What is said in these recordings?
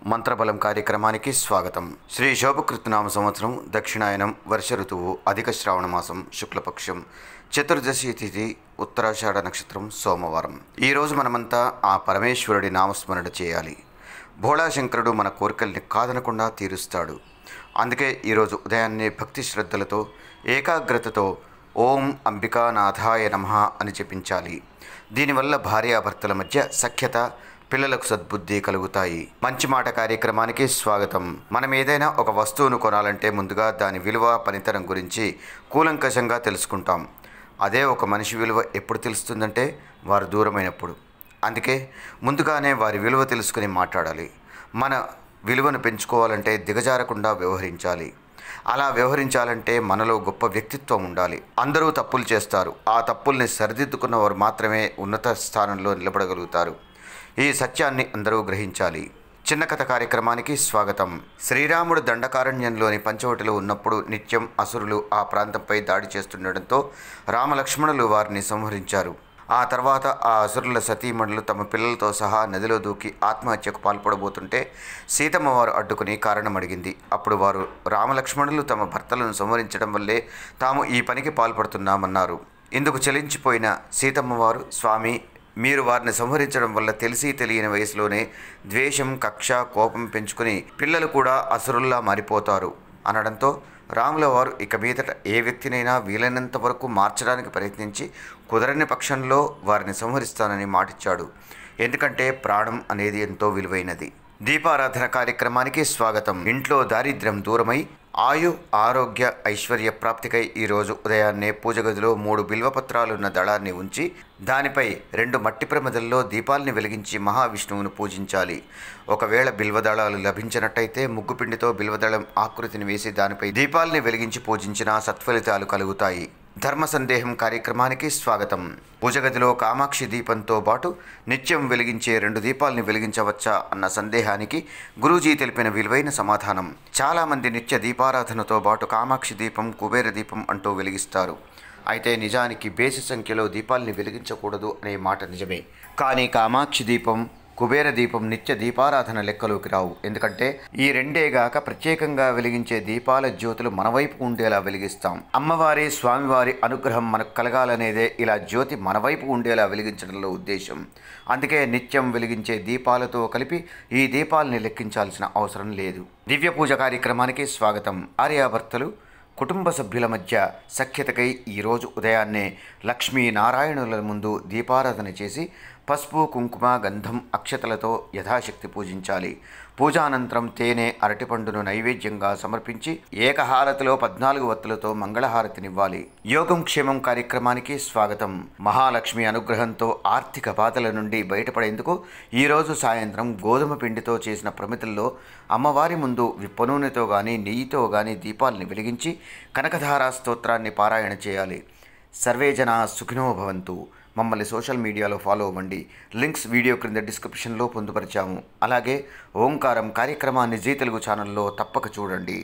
మంత్రబలం కార్యక్రమానికి స్వాగతం శ్రీ శోభకృతనామ సంవత్సరం దక్షిణాయనం వర్ష ఋతువు అధిక శ్రావణ మాసం శుక్లపక్షం చతుర్దశి తిథి ఉత్తరాషాఢ నక్షత్రం సోమవారం ఈరోజు మనమంతా ఆ పరమేశ్వరుడి నామస్మరణ చేయాలి భోళాశంకరుడు మన కోరికల్ని కాదనకుండా తీరుస్తాడు అందుకే ఈరోజు ఉదయాన్నే భక్తి శ్రద్ధలతో ఏకాగ్రతతో ఓం అంబికానాథాయ నమః అని జపించాలి దీనివల్ల భార్యాభర్తల మధ్య సఖ్యత పిల్లలకు సద్బుద్ధి కలుగుతాయి మంచి మాట కార్యక్రమానికి స్వాగతం మనం ఏదైనా ఒక వస్తువును కొనాలంటే ముందుగా దాని విలువ పనితనం గురించి కూలంకషంగా తెలుసుకుంటాం అదే ఒక మనిషి విలువ ఎప్పుడు తెలుస్తుందంటే వారు దూరమైనప్పుడు అందుకే ముందుగానే వారి విలువ తెలుసుకుని మాట్లాడాలి మన విలువను పెంచుకోవాలంటే దిగజారకుండా వ్యవహరించాలి అలా వ్యవహరించాలంటే మనలో గొప్ప వ్యక్తిత్వం ఉండాలి అందరూ తప్పులు చేస్తారు ఆ తప్పుల్ని సరిదిద్దుకున్న వారు మాత్రమే ఉన్నత స్థానంలో నిలబడగలుగుతారు ఈ సత్యాన్ని అందరూ గ్రహించాలి చిన్న కథ కార్యక్రమానికి స్వాగతం శ్రీరాముడు దండకారణ్యంలోని పంచవటిలో ఉన్నప్పుడు నిత్యం అసురులు ఆ ప్రాంతంపై దాడి చేస్తుండటంతో రామలక్ష్మణులు వారిని సంహరించారు ఆ తర్వాత ఆ అసురుల సతీమణులు తమ పిల్లలతో సహా నదిలో దూకి ఆత్మహత్యకు పాల్పడబోతుంటే సీతమ్మ వారు అడ్డుకుని కారణం అడిగింది అప్పుడు వారు రామలక్ష్మణులు తమ భర్తలను సంహరించడం వల్లే తాము ఈ పనికి పాల్పడుతున్నామన్నారు ఇందుకు చెలించిపోయిన సీతమ్మ వారు స్వామి మీరు వారిని సంహరించడం వల్ల తెలిసి తెలియని వయసులోనే ద్వేషం కక్ష కోపం పెంచుకుని పిల్లలు కూడా అసురుల్లా మారిపోతారు అనడంతో రాముల వారు ఇక మీదట ఏ వ్యక్తినైనా వీలైనంత వరకు మార్చడానికి ప్రయత్నించి కుదరని పక్షంలో వారిని సంహరిస్తానని మాటిచ్చాడు ఎందుకంటే ప్రాణం అనేది ఎంతో విలువైనది దీపారాధన కార్యక్రమానికి స్వాగతం ఇంట్లో దారిద్ర్యం దూరమై ఆయు ఆరోగ్య ఐశ్వర్య ప్రాప్తికై ఈరోజు ఉదయాన్నే పూజ గదిలో మూడు బిల్వపత్రాలున్న దళాన్ని ఉంచి దానిపై రెండు మట్టి ప్రమిదల్లో దీపాల్ని వెలిగించి మహావిష్ణువును పూజించాలి ఒకవేళ బిల్వదళాలు లభించినట్టయితే ముగ్గుపిండితో బిల్వదళం ఆకృతిని వేసి దానిపై దీపాల్ని వెలిగించి పూజించినా సత్ఫలితాలు కలుగుతాయి ధర్మ సందేహం కార్యక్రమానికి స్వాగతం పూజగదిలో కామాక్షి దీపంతో పాటు నిత్యం వెలిగించే రెండు దీపాల్ని వెలిగించవచ్చా అన్న సందేహానికి గురూజీ తెలిపిన విలువైన సమాధానం చాలామంది నిత్య దీపారాధనతో పాటు కామాక్షి దీపం కుబేర దీపం అంటూ వెలిగిస్తారు అయితే నిజానికి బేసి సంఖ్యలో దీపాల్ని వెలిగించకూడదు అనే మాట నిజమే కానీ కామాక్షి దీపం కుబేర దీపం నిత్య దీపారాధన లెక్కలోకి రావు ఎందుకంటే ఈ రెండేగాక ప్రత్యేకంగా వెలిగించే దీపాల జ్యోతులు మన వైపు ఉండేలా వెలిగిస్తాం అమ్మవారి స్వామివారి అనుగ్రహం మనకు కలగాలనేదే ఇలా జ్యోతి మన వైపు ఉండేలా వెలిగించడంలో ఉద్దేశం అందుకే నిత్యం వెలిగించే దీపాలతో కలిపి ఈ దీపాలని లెక్కించాల్సిన అవసరం లేదు దివ్య పూజ కార్యక్రమానికి స్వాగతం ఆర్యాభర్తలు కుటుంబ సభ్యుల మధ్య సఖ్యతకై ఈరోజు ఉదయాన్నే లక్ష్మీనారాయణుల ముందు దీపారాధన చేసి పసుపు కుంకుమ గంధం అక్షతలతో యథాశక్తి పూజించాలి పూజానంతరం తేనె అరటిపండును నైవేద్యంగా సమర్పించి ఏకహారతిలో పద్నాలుగు వత్తులతో మంగళహారతినివ్వాలి యోగం క్షేమం కార్యక్రమానికి స్వాగతం మహాలక్ష్మి అనుగ్రహంతో ఆర్థిక బాధల నుండి బయటపడేందుకు ఈరోజు సాయంత్రం గోధుమ పిండితో చేసిన ప్రమితుల్లో అమ్మవారి ముందు విప్పనూనెతో గాని నెయ్యితో గాని దీపాల్ని వెలిగించి కనకధారా స్తోత్రాన్ని పారాయణ చేయాలి సర్వే జన సుఖినో భవంతు మమ్మల్ని సోషల్ మీడియాలో ఫాలో అవ్వండి లింక్స్ వీడియో క్రింద డిస్క్రిప్షన్లో పొందుపరిచాము అలాగే ఓంకారం కార్యక్రమాన్ని జీ తెలుగు ఛానల్లో తప్పక చూడండి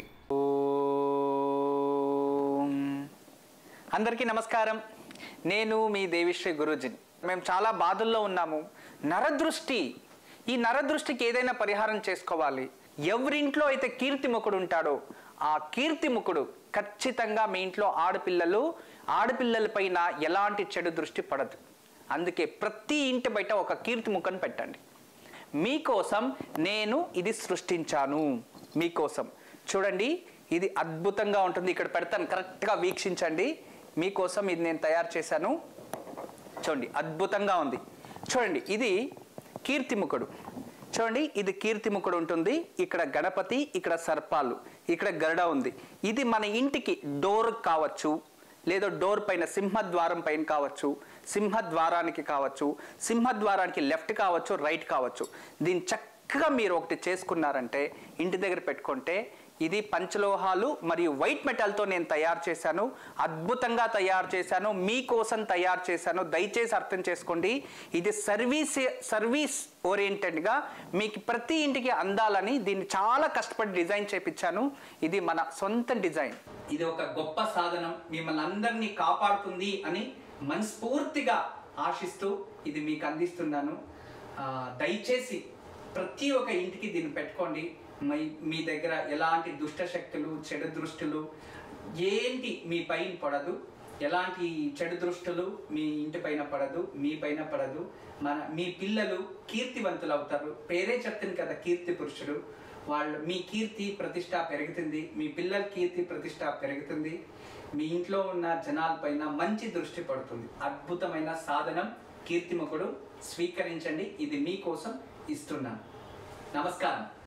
ఓం. అందరికీ నమస్కారం నేను మీ దేవిశ్రీ గురూజీ మేము చాలా బాధల్లో ఉన్నాము నరదృష్టి ఈ నరదృష్టికి ఏదైనా పరిహారం చేసుకోవాలి ఎవరింట్లో అయితే కీర్తిముఖుడు ఉంటాడో ఆ కీర్తిముఖుడు ఖచ్చితంగా మీ ఇంట్లో ఆడపిల్లలు ఆడపిల్లలపైన ఎలాంటి చెడు దృష్టి పడదు అందుకే ప్రతి ఇంటి బయట ఒక కీర్తిముఖను పెట్టండి మీకోసం నేను ఇది సృష్టించాను మీకోసం చూడండి ఇది అద్భుతంగా ఉంటుంది ఇక్కడ పెడతాను కరెక్ట్గా వీక్షించండి మీకోసం ఇది నేను తయారు చేశాను చూడండి అద్భుతంగా ఉంది చూడండి ఇది కీర్తిముఖుడు చూడండి ఇది కీర్తిముఖుడు ఉంటుంది ఇక్కడ గణపతి ఇక్కడ సర్పాలు ఇక్కడ గరుడ ఉంది ఇది మన ఇంటికి డోర్ కావచ్చు లేదా డోర్ పైన సింహద్వారం పైన కావచ్చు సింహద్వారానికి కావచ్చు సింహద్వారానికి లెఫ్ట్ కావచ్చు రైట్ కావచ్చు దీన్ని చక్కగా మీరు ఒకటి చేసుకున్నారంటే ఇంటి దగ్గర పెట్టుకుంటే ఇది పంచలోహాలు మరియు వైట్ మెటల్తో నేను తయారు చేశాను అద్భుతంగా తయారు చేశాను మీకోసం తయారు చేశాను దయచేసి అర్థం చేసుకోండి ఇది సర్వీస్ సర్వీస్ ఓరియంటెడ్గా మీకు ప్రతి ఇంటికి అందాలని దీన్ని చాలా కష్టపడి డిజైన్ చేపించాను ఇది మన సొంత డిజైన్ ఇది ఒక గొప్ప సాధనం మిమ్మల్ని అందరినీ కాపాడుతుంది అని మనస్ఫూర్తిగా ఆశిస్తూ ఇది మీకు అందిస్తున్నాను ఆ, దయచేసి ప్రతి ఒక్క ఇంటికి దీన్ని పెట్టుకోండి మీ మీ దగ్గర ఎలాంటి దుష్ట శక్తులు చెడు దృష్టులు ఏంటి మీ పైన పడదు ఎలాంటి చెడు దృష్టులు మీ ఇంటి పైన పడదు మీ పైన పడదు మన మీ పిల్లలు కీర్తివంతులు అవుతారు పేరే చెప్తుంది కదా కీర్తి పురుషుడు వాళ్ళు మీ కీర్తి ప్రతిష్ట పెరుగుతుంది మీ పిల్లల కీర్తి ప్రతిష్ట పెరుగుతుంది మీ ఇంట్లో ఉన్న జనాలపైన మంచి దృష్టి పడుతుంది అద్భుతమైన సాధనం కీర్తిముఖుడు స్వీకరించండి ఇది మీకోసం ఇస్తున్నాను నమస్కారం